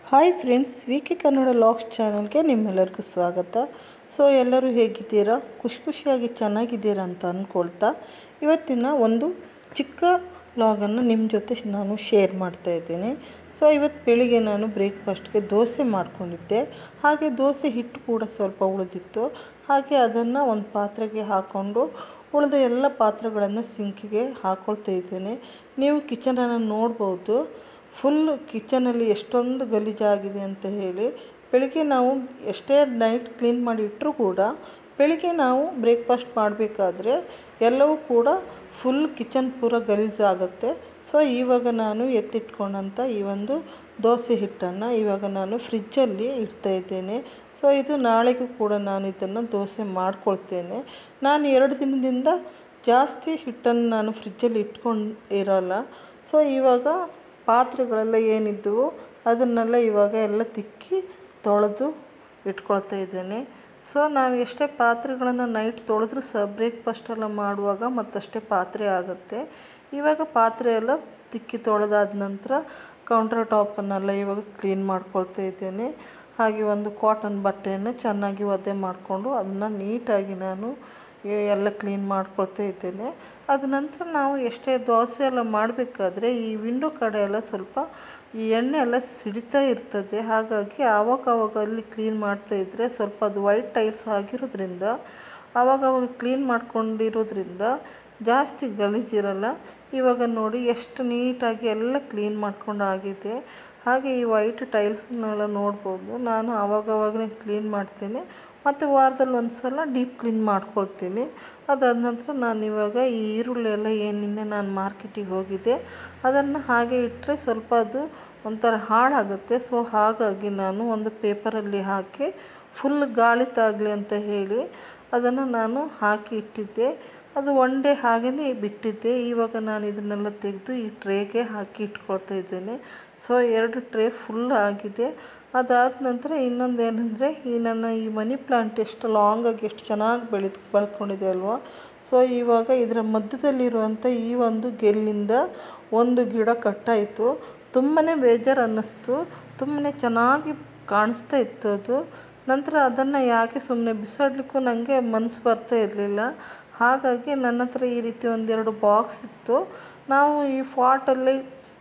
hi friends V K Kannada logs ಚಾನಲ್ಗೆ ನಿಮ್ಮೆಲ್ಲರಿಗೂ ಸ್ವಾಗತ ಸೊ ಎಲ್ಲರೂ ಹೇಗಿದ್ದೀರಾ ಖುಷಿ ಖುಷಿಯಾಗಿ ಚೆನ್ನಾಗಿದ್ದೀರಾ ಅಂತ ಅಂದ್ಕೊಳ್ತಾ ಇವತ್ತಿನ ಒಂದು ಚಿಕ್ಕ ಲಾಗನ್ನು ನಿಮ್ಮ ಜೊತೆ ನಾನು ಶೇರ್ ಮಾಡ್ತಾ ಇದ್ದೇನೆ ಸೊ ಇವತ್ತು ಬೆಳಿಗ್ಗೆ ನಾನು ಬ್ರೇಕ್ಫಾಸ್ಟ್ಗೆ ದೋಸೆ ಮಾಡ್ಕೊಂಡಿದ್ದೆ ಹಾಗೆ ದೋಸೆ ಹಿಟ್ಟು ಕೂಡ ಸ್ವಲ್ಪ ಉಳಿದಿತ್ತು ಹಾಗೆ ಅದನ್ನು ಒಂದು ಪಾತ್ರೆಗೆ ಹಾಕ್ಕೊಂಡು ಉಳಿದ ಎಲ್ಲ ಪಾತ್ರೆಗಳನ್ನು ಸಿಂಕಿಗೆ ಹಾಕ್ಕೊಳ್ತಾ ಇದ್ದೇನೆ ನೀವು ಕಿಚನನ್ನು ನೋಡ್ಬೋದು ಫುಲ್ ಕಿಚನಲ್ಲಿ ಎಷ್ಟೊಂದು ಗಲೀಜಾಗಿದೆ ಅಂತ ಹೇಳಿ ಬೆಳಿಗ್ಗೆ ನಾವು ಎಷ್ಟೇ ನೈಟ್ ಕ್ಲೀನ್ ಮಾಡಿ ಇಟ್ಟರೂ ಕೂಡ ಬೆಳಿಗ್ಗೆ ನಾವು ಬ್ರೇಕ್ಫಾಸ್ಟ್ ಮಾಡಬೇಕಾದ್ರೆ ಎಲ್ಲವೂ ಕೂಡ ಫುಲ್ ಕಿಚನ್ ಪೂರ ಗಲೀಜಾಗುತ್ತೆ ಸೊ ಇವಾಗ ನಾನು ಎತ್ತಿಟ್ಕೊಂಡಂಥ ಈ ಒಂದು ದೋಸೆ ಹಿಟ್ಟನ್ನು ಇವಾಗ ನಾನು ಫ್ರಿಜ್ಜಲ್ಲಿ ಇಡ್ತಾ ಇದ್ದೇನೆ ಸೊ ಇದು ನಾಳೆಗೂ ಕೂಡ ನಾನು ಇದನ್ನು ದೋಸೆ ಮಾಡ್ಕೊಳ್ತೇನೆ ನಾನು ಎರಡು ದಿನದಿಂದ ಜಾಸ್ತಿ ಹಿಟ್ಟನ್ನು ನಾನು ಫ್ರಿಜ್ಜಲ್ಲಿ ಇಟ್ಕೊಂಡು ಇರೋಲ್ಲ ಸೊ ಇವಾಗ ಪಾತ್ರೆಗಳೆಲ್ಲ ಏನಿದ್ದವು ಅದನ್ನೆಲ್ಲ ಇವಾಗ ಎಲ್ಲ ತಿಕ್ಕಿ ತೊಳೆದು ಇಟ್ಕೊಳ್ತಾ ಇದ್ದೇನೆ ಸೊ ನಾವು ಎಷ್ಟೇ ಪಾತ್ರೆಗಳನ್ನು ನೈಟ್ ತೊಳೆದ್ರೂ ಸಹ ಬ್ರೇಕ್ಫಾಸ್ಟ್ ಎಲ್ಲ ಮಾಡುವಾಗ ಮತ್ತಷ್ಟೇ ಪಾತ್ರೆ ಆಗುತ್ತೆ ಇವಾಗ ಪಾತ್ರೆ ಎಲ್ಲ ತಿಕ್ಕಿ ತೊಳೆದಾದ ನಂತರ ಕೌಂಟರ್ ಟಾಪನ್ನೆಲ್ಲ ಇವಾಗ ಕ್ಲೀನ್ ಮಾಡ್ಕೊಳ್ತಾ ಇದ್ದೇನೆ ಹಾಗೆ ಒಂದು ಕಾಟನ್ ಬಟ್ಟೆಯನ್ನು ಚೆನ್ನಾಗಿ ಒದ್ದೆ ಮಾಡಿಕೊಂಡು ಅದನ್ನು ನೀಟಾಗಿ ನಾನು ಎಲ್ಲ ಕ್ಲೀನ್ ಮಾಡ್ಕೊಳ್ತಾ ಇದ್ದೇನೆ ಅದ ನಂತರ ನಾವು ಎಷ್ಟೇ ದೋಸೆ ಎಲ್ಲ ಮಾಡಬೇಕಾದ್ರೆ ಈ ವಿಂಡೋ ಕಡೆ ಎಲ್ಲ ಸ್ವಲ್ಪ ಈ ಎಣ್ಣೆ ಎಲ್ಲ ಸಿಡಿತಾ ಇರ್ತದೆ ಹಾಗಾಗಿ ಆವಾಗ ಆವಾಗ ಅಲ್ಲಿ ಕ್ಲೀನ್ ಮಾಡ್ತಾ ಇದ್ದರೆ ಸ್ವಲ್ಪ ಅದು ವೈಟ್ ಟೈಲ್ಸ್ ಆಗಿರೋದ್ರಿಂದ ಆವಾಗ ಅವಾಗ ಕ್ಲೀನ್ ಮಾಡ್ಕೊಂಡಿರೋದ್ರಿಂದ ಜಾಸ್ತಿ ಗಲೀಜಿರಲ್ಲ ಇವಾಗ ನೋಡಿ ಎಷ್ಟು ನೀಟಾಗಿ ಎಲ್ಲ ಕ್ಲೀನ್ ಮಾಡ್ಕೊಂಡು ಆಗಿದೆ ಹಾಗೆ ಈ ವೈಟ್ ಟೈಲ್ಸ್ನೆಲ್ಲ ನೋಡ್ಬೋದು ನಾನು ಆವಾಗವಾಗಲೇ ಕ್ಲೀನ್ ಮಾಡ್ತೀನಿ ಮತ್ತು ವಾರದಲ್ಲಿ ಒಂದು ಸಲ ಡೀಪ್ ಕ್ಲೀನ್ ಮಾಡ್ಕೊಳ್ತೀನಿ ಅದಾದ ನಂತರ ನಾನು ಇವಾಗ ಈ ಈರುಳ್ಳಿ ಎಲ್ಲ ಏನು ನಿನ್ನೆ ನಾನು ಮಾರ್ಕೆಟಿಗೆ ಹೋಗಿದ್ದೆ ಅದನ್ನು ಹಾಗೆ ಇಟ್ಟರೆ ಸ್ವಲ್ಪ ಅದು ಒಂಥರ ಹಾಳಾಗುತ್ತೆ ಸೊ ಹಾಗಾಗಿ ನಾನು ಒಂದು ಪೇಪರಲ್ಲಿ ಹಾಕಿ ಫುಲ್ ಗಾಳಿ ತಾಗಲಿ ಅಂತ ಹೇಳಿ ಅದನ್ನು ನಾನು ಹಾಕಿ ಇಟ್ಟಿದ್ದೆ ಅದು ಒನ್ ಡೇ ಹಾಗೆಯೇ ಬಿಟ್ಟಿದ್ದೆ ಇವಾಗ ನಾನು ಇದನ್ನೆಲ್ಲ ತೆಗೆದು ಈ ಟ್ರೇಗೆ ಹಾಕಿ ಇಟ್ಕೊಳ್ತಾ ಇದ್ದೇನೆ ಸೊ ಎರಡು ಟ್ರೇ ಫುಲ್ ಆಗಿದೆ ಅದಾದ ನಂತರ ಇನ್ನೊಂದು ಏನಂದರೆ ಈ ನನ್ನ ಈ ಮನಿ ಪ್ಲಾಂಟ್ ಎಷ್ಟು ಲಾಂಗಾಗಿ ಎಷ್ಟು ಚೆನ್ನಾಗಿ ಬೆಳೆದು ಬೆಳ್ಕೊಂಡಿದೆ ಅಲ್ವಾ ಸೊ ಇವಾಗ ಇದರ ಮಧ್ಯದಲ್ಲಿರುವಂಥ ಈ ಒಂದು ಗೆಲ್ಲಿಂದ ಒಂದು ಗಿಡ ಕಟ್ಟಾಯಿತು ತುಂಬಾ ಬೇಜಾರು ಅನ್ನಿಸ್ತು ತುಂಬಾ ಚೆನ್ನಾಗಿ ಕಾಣಿಸ್ತಾ ಇತ್ತು ಅದು ನಂತರ ಅದನ್ನು ಯಾಕೆ ಸುಮ್ಮನೆ ಬಿಸಾಡಲಿಕ್ಕೂ ನನಗೆ ಮನಸ್ಸು ಬರ್ತಾ ಇರಲಿಲ್ಲ ಹಾಗಾಗಿ ನನ್ನ ಹತ್ರ ಈ ರೀತಿ ಒಂದೆರಡು ಬಾಕ್ಸ್ ಇತ್ತು ನಾವು ಈ ಫಾಟಲ್ಲಿ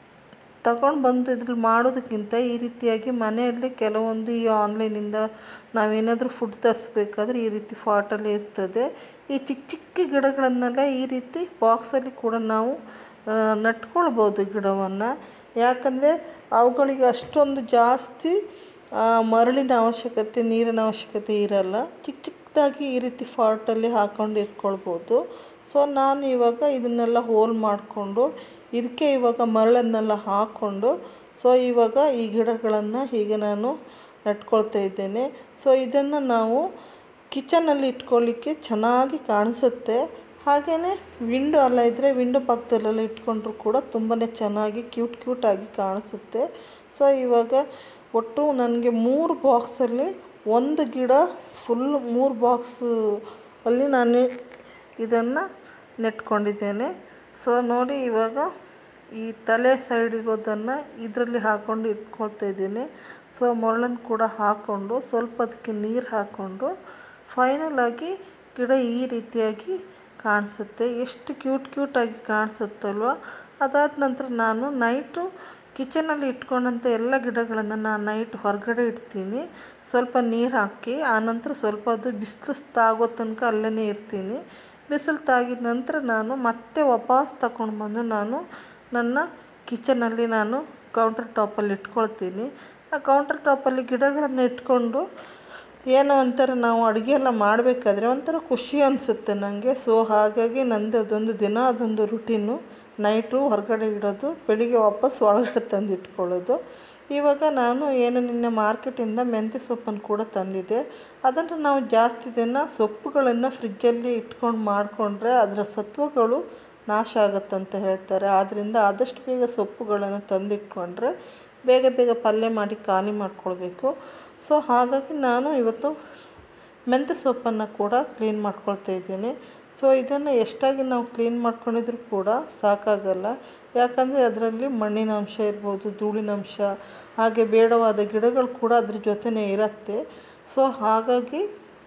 ತಗೊಂಡು ಬಂದು ಇದ್ರಲ್ಲಿ ಮಾಡೋದಕ್ಕಿಂತ ಈ ರೀತಿಯಾಗಿ ಮನೆಯಲ್ಲೇ ಕೆಲವೊಂದು ಈ ಆನ್ಲೈನಿಂದ ನಾವೇನಾದರೂ ಫುಡ್ ತರಿಸ್ಬೇಕಾದ್ರೆ ಈ ರೀತಿ ಫಾಟಲ್ಲಿ ಇರ್ತದೆ ಈ ಚಿಕ್ಕ ಚಿಕ್ಕ ಗಿಡಗಳನ್ನೆಲ್ಲ ಈ ರೀತಿ ಬಾಕ್ಸಲ್ಲಿ ಕೂಡ ನಾವು ನಟ್ಕೊಳ್ಬೋದು ಗಿಡವನ್ನು ಯಾಕಂದರೆ ಅವುಗಳಿಗೆ ಅಷ್ಟೊಂದು ಜಾಸ್ತಿ ಮರಳಿನ ಅವಶ್ಯಕತೆ ನೀರಿನ ಅವಶ್ಯಕತೆ ಇರಲ್ಲ ಚಿಕ್ಕ ಚಿಕ್ಕದಾಗಿ ಈ ರೀತಿ ಫಾಟಲ್ಲಿ ಹಾಕ್ಕೊಂಡು ಇಟ್ಕೊಳ್ಬೋದು ಸೊ ನಾನು ಇವಾಗ ಇದನ್ನೆಲ್ಲ ಹೋಲ್ ಮಾಡಿಕೊಂಡು ಇದಕ್ಕೆ ಇವಾಗ ಮರಳನ್ನೆಲ್ಲ ಹಾಕ್ಕೊಂಡು ಸೊ ಇವಾಗ ಈ ಗಿಡಗಳನ್ನು ಹೀಗೆ ನಾನು ನಟ್ಕೊಳ್ತಾ ಇದ್ದೇನೆ ಸೊ ಇದನ್ನು ನಾವು ಕಿಚನಲ್ಲಿ ಇಟ್ಕೊಳ್ಳಿಕ್ಕೆ ಚೆನ್ನಾಗಿ ಕಾಣಿಸುತ್ತೆ ಹಾಗೆಯೇ ವಿಂಡೋ ಎಲ್ಲ ಇದ್ದರೆ ವಿಂಡೋ ಪಕ್ಕದಲ್ಲೆಲ್ಲ ಇಟ್ಕೊಂಡ್ರೂ ಕೂಡ ತುಂಬಾ ಚೆನ್ನಾಗಿ ಕ್ಯೂಟ್ ಕ್ಯೂಟಾಗಿ ಕಾಣಿಸುತ್ತೆ ಸೊ ಇವಾಗ ಒಟ್ಟು ನನಗೆ ಮೂರು ಬಾಕ್ಸಲ್ಲಿ ಒಂದು ಗಿಡ ಫುಲ್ ಮೂರು ಬಾಕ್ಸು ಅಲ್ಲಿ ನಾನು ಇದನ್ನು ನೆಟ್ಕೊಂಡಿದ್ದೇನೆ ಸೊ ನೋಡಿ ಇವಾಗ ಈ ತಲೆ ಸೈಡ್ ಇರೋದನ್ನು ಇದರಲ್ಲಿ ಹಾಕ್ಕೊಂಡು ಇಟ್ಕೊಳ್ತಾ ಇದ್ದೀನಿ ಸೊ ಮರಳನ್ನು ಕೂಡ ಹಾಕ್ಕೊಂಡು ಸ್ವಲ್ಪ ಅದಕ್ಕೆ ನೀರು ಹಾಕ್ಕೊಂಡು ಫೈನಲಾಗಿ ಗಿಡ ಈ ರೀತಿಯಾಗಿ ಕಾಣಿಸುತ್ತೆ ಎಷ್ಟು ಕ್ಯೂಟ್ ಕ್ಯೂಟಾಗಿ ಕಾಣಿಸುತ್ತಲ್ವ ಅದಾದ ನಂತರ ನಾನು ನೈಟು ಕಿಚನಲ್ಲಿ ಇಟ್ಕೊಂಡಂಥ ಎಲ್ಲ ಗಿಡಗಳನ್ನು ನಾನು ನೈಟ್ ಹೊರಗಡೆ ಇಡ್ತೀನಿ ಸ್ವಲ್ಪ ನೀರು ಹಾಕಿ ಆನಂತರ ಸ್ವಲ್ಪ ಅದು ಬಿಸಿಲು ತಾಗೋ ತನಕ ಅಲ್ಲೇ ಇರ್ತೀನಿ ಬಿಸಿಲು ತಾಗಿದ ನಂತರ ನಾನು ಮತ್ತೆ ವಾಪಸ್ ತಗೊಂಡು ಬಂದು ನಾನು ನನ್ನ ಕಿಚನಲ್ಲಿ ನಾನು ಕೌಂಟರ್ ಟಾಪಲ್ಲಿ ಇಟ್ಕೊಳ್ತೀನಿ ಆ ಕೌಂಟರ್ ಟಾಪಲ್ಲಿ ಗಿಡಗಳನ್ನು ಇಟ್ಕೊಂಡು ಏನೋ ಒಂಥರ ನಾವು ಅಡುಗೆ ಎಲ್ಲ ಮಾಡಬೇಕಾದ್ರೆ ಒಂಥರ ಖುಷಿ ಅನಿಸುತ್ತೆ ನನಗೆ ಸೊ ಹಾಗಾಗಿ ನಂದು ಅದೊಂದು ದಿನ ಅದೊಂದು ರುಟೀನು ನೈಟು ಹೊರಗಡೆ ಇಡೋದು ಬೆಳಿಗ್ಗೆ ವಾಪಸ್ ಒಳಗಡೆ ತಂದು ಇಟ್ಕೊಳ್ಳೋದು ಇವಾಗ ನಾನು ಏನು ನಿನ್ನೆ ಮಾರ್ಕೆಟಿಂದ ಮೆಂತ್ಯ ಸೊಪ್ಪನ್ನು ಕೂಡ ತಂದಿದ್ದೆ ಅದನ್ನು ನಾವು ಜಾಸ್ತಿ ದಿನ ಸೊಪ್ಪುಗಳನ್ನು ಫ್ರಿಜ್ಜಲ್ಲಿ ಇಟ್ಕೊಂಡು ಮಾಡಿಕೊಂಡ್ರೆ ಅದರ ಸತ್ವಗಳು ನಾಶ ಆಗುತ್ತಂತ ಹೇಳ್ತಾರೆ ಆದ್ದರಿಂದ ಆದಷ್ಟು ಬೇಗ ಸೊಪ್ಪುಗಳನ್ನು ತಂದಿಟ್ಕೊಂಡ್ರೆ ಬೇಗ ಬೇಗ ಪಲ್ಯ ಮಾಡಿ ಖಾಲಿ ಮಾಡ್ಕೊಳ್ಬೇಕು ಸೊ ಹಾಗಾಗಿ ನಾನು ಇವತ್ತು ಮೆಂತ್ಯ ಸೊಪ್ಪನ್ನು ಕೂಡ ಕ್ಲೀನ್ ಮಾಡ್ಕೊಳ್ತಾ ಇದ್ದೀನಿ ಸೊ ಇದನ್ನು ಎಷ್ಟಾಗಿ ನಾವು ಕ್ಲೀನ್ ಮಾಡ್ಕೊಂಡಿದ್ರೂ ಕೂಡ ಸಾಕಾಗಲ್ಲ ಯಾಕಂದರೆ ಅದರಲ್ಲಿ ಮಣ್ಣಿನ ಅಂಶ ಇರ್ಬೋದು ಧೂಳಿನ ಅಂಶ ಹಾಗೆ ಬೇಡವಾದ ಗಿಡಗಳು ಕೂಡ ಅದ್ರ ಜೊತೆನೇ ಇರುತ್ತೆ ಸೊ ಹಾಗಾಗಿ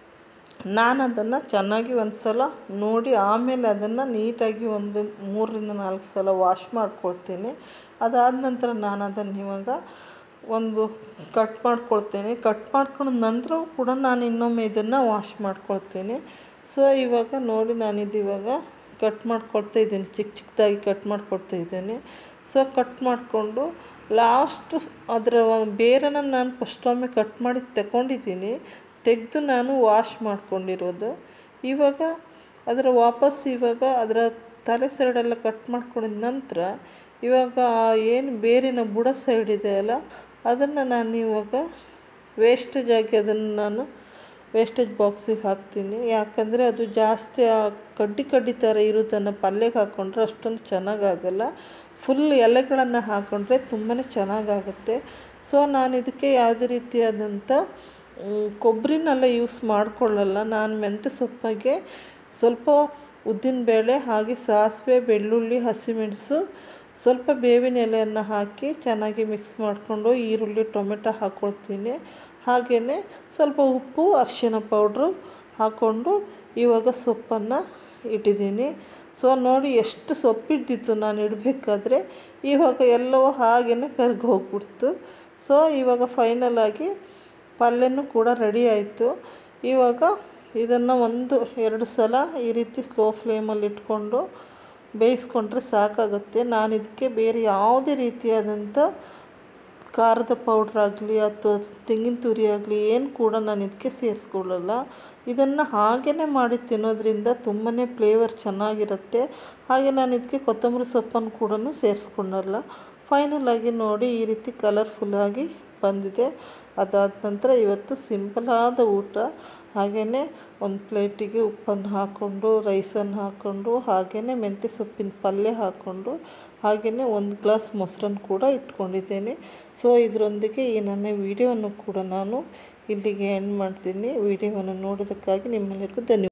ನಾನು ಅದನ್ನು ಚೆನ್ನಾಗಿ ಒಂದು ಸಲ ನೋಡಿ ಆಮೇಲೆ ಅದನ್ನು ನೀಟಾಗಿ ಒಂದು ಮೂರರಿಂದ ನಾಲ್ಕು ಸಲ ವಾಶ್ ಮಾಡ್ಕೊಳ್ತೇನೆ ಅದಾದ ನಂತರ ನಾನು ಅದನ್ನು ಇವಾಗ ಒಂದು ಕಟ್ ಮಾಡ್ಕೊಳ್ತೇನೆ ಕಟ್ ಮಾಡ್ಕೊಂಡ ನಂತರವೂ ಕೂಡ ನಾನು ಇನ್ನೊಮ್ಮೆ ಇದನ್ನು ವಾಶ್ ಮಾಡ್ಕೊಳ್ತೇನೆ ಸೊ ಇವಾಗ ನೋಡಿ ನಾನಿದು ಇವಾಗ ಕಟ್ ಮಾಡ್ಕೊಳ್ತಾ ಇದ್ದೀನಿ ಚಿಕ್ಕ ಚಿಕ್ಕದಾಗಿ ಕಟ್ ಮಾಡ್ಕೊಳ್ತಾ ಇದ್ದೇನೆ ಸೊ ಕಟ್ ಮಾಡಿಕೊಂಡು ಲಾಸ್ಟ್ ಅದರ ಬೇರನ್ನು ನಾನು ಫಸ್ಟ್ ಒಮ್ಮೆ ಕಟ್ ಮಾಡಿ ತಗೊಂಡಿದ್ದೀನಿ ತೆಗೆದು ನಾನು ವಾಶ್ ಮಾಡ್ಕೊಂಡಿರೋದು ಇವಾಗ ಅದರ ವಾಪಸ್ ಇವಾಗ ಅದರ ತಲೆ ಸೈಡೆಲ್ಲ ಕಟ್ ಮಾಡ್ಕೊಂಡಿದ ನಂತರ ಇವಾಗ ಏನು ಬೇರಿನ ಬುಡ ಸೈಡ್ ಇದೆಯಲ್ಲ ಅದನ್ನು ನಾನು ಇವಾಗ ವೇಸ್ಟೇಜ್ ಆಗಿ ಅದನ್ನು ನಾನು ವೇಸ್ಟೇಜ್ ಬಾಕ್ಸಿಗೆ ಹಾಕ್ತೀನಿ ಯಾಕಂದರೆ ಅದು ಜಾಸ್ತಿ ಆ ಕಡ್ಡಿ ಕಡ್ಡಿ ಥರ ಇರೋದನ್ನು ಪಲ್ಯಕ್ಕೆ ಹಾಕ್ಕೊಂಡ್ರೆ ಅಷ್ಟೊಂದು ಚೆನ್ನಾಗಾಗಲ್ಲ ಫುಲ್ ಎಲೆಗಳನ್ನು ಹಾಕ್ಕೊಂಡ್ರೆ ತುಂಬಾ ಚೆನ್ನಾಗಾಗುತ್ತೆ ಸೊ ನಾನು ಇದಕ್ಕೆ ಯಾವುದೇ ರೀತಿಯಾದಂಥ ಕೊಬ್ಬರಿನೆಲ್ಲ ಯೂಸ್ ಮಾಡ್ಕೊಳ್ಳಲ್ಲ ನಾನು ಮೆಂತ್ಯ ಸೊಪ್ಪಿಗೆ ಸ್ವಲ್ಪ ಉದ್ದಿನಬೇಳೆ ಹಾಗೆ ಸಾಸಿವೆ ಬೆಳ್ಳುಳ್ಳಿ ಹಸಿಮೆಣಸು ಸ್ವಲ್ಪ ಬೇವಿನ ಎಲೆಯನ್ನು ಹಾಕಿ ಚೆನ್ನಾಗಿ ಮಿಕ್ಸ್ ಮಾಡಿಕೊಂಡು ಈರುಳ್ಳಿ ಟೊಮೆಟೊ ಹಾಕ್ಕೊಳ್ತೀನಿ ಹಾಗೆಯೇ ಸ್ವಲ್ಪ ಉಪ್ಪು ಅರಿಶಿನ ಪೌಡ್ರು ಹಾಕ್ಕೊಂಡು ಇವಾಗ ಸೊಪ್ಪನ್ನು ಇಟ್ಟಿದ್ದೀನಿ ಸೊ ನೋಡಿ ಎಷ್ಟು ಸೊಪ್ಪಿಡ್ತಿತ್ತು ನಾನು ಇಡಬೇಕಾದ್ರೆ ಇವಾಗ ಎಲ್ಲವೂ ಹಾಗೆಯೇ ಕರ್ಗಿ ಹೋಗ್ಬಿಡ್ತು ಸೊ ಇವಾಗ ಫೈನಲ್ ಆಗಿ ಪಲ್ಯನೂ ಕೂಡ ರೆಡಿ ಆಯಿತು ಇವಾಗ ಇದನ್ನು ಒಂದು ಎರಡು ಸಲ ಈ ರೀತಿ ಸ್ಲೋ ಫ್ಲೇಮಲ್ಲಿ ಇಟ್ಕೊಂಡು ಬೇಯಿಸ್ಕೊಂಡ್ರೆ ಸಾಕಾಗುತ್ತೆ ನಾನು ಇದಕ್ಕೆ ಬೇರೆ ಯಾವುದೇ ರೀತಿಯಾದಂಥ ಖಾರದ ಪೌಡ್ರ್ ಆಗಲಿ ಅಥವಾ ತೆಂಗಿನ ತುರಿ ಆಗಲಿ ಏನು ಕೂಡ ನಾನು ಇದಕ್ಕೆ ಸೇರಿಸ್ಕೊಳ್ಳಲ್ಲ ಇದನ್ನು ಹಾಗೇ ಮಾಡಿ ತಿನ್ನೋದ್ರಿಂದ ತುಂಬಾ ಫ್ಲೇವರ್ ಚೆನ್ನಾಗಿರುತ್ತೆ ಹಾಗೆ ನಾನು ಇದಕ್ಕೆ ಕೊತ್ತಂಬರಿ ಸೊಪ್ಪನ್ನು ಕೂಡ ಸೇರಿಸ್ಕೊಳ್ಳಲ್ಲ ಫೈನಲ್ ಆಗಿ ನೋಡಿ ಈ ರೀತಿ ಕಲರ್ಫುಲ್ಲಾಗಿ ಬಂದಿದೆ ಅದಾದ ನಂತರ ಇವತ್ತು ಸಿಂಪಲಾದ ಊಟ ಹಾಗೆಯೇ ಒಂದು ಪ್ಲೇಟಿಗೆ ಉಪ್ಪನ್ನು ಹಾಕ್ಕೊಂಡು ರೈಸನ್ನು ಹಾಕ್ಕೊಂಡು ಹಾಗೆಯೇ ಮೆಂತ್ಯ ಸೊಪ್ಪಿನ ಪಲ್ಯ ಹಾಕ್ಕೊಂಡು ಹಾಗೆಯೇ ಒಂದು ಗ್ಲಾಸ್ ಮೊಸರನ್ನು ಕೂಡ ಇಟ್ಕೊಂಡಿದ್ದೇನೆ ಸೊ ಇದರೊಂದಿಗೆ ಈ ನನ್ನ ವಿಡಿಯೋವನ್ನು ಕೂಡ ನಾನು ಇಲ್ಲಿಗೆ ಎಂಡ್ ಮಾಡ್ತೀನಿ ವಿಡಿಯೋವನ್ನು ನೋಡೋದಕ್ಕಾಗಿ ನಿಮ್ಮೆಲ್ಲರಿಗೂ ಧನ್ಯವಾದ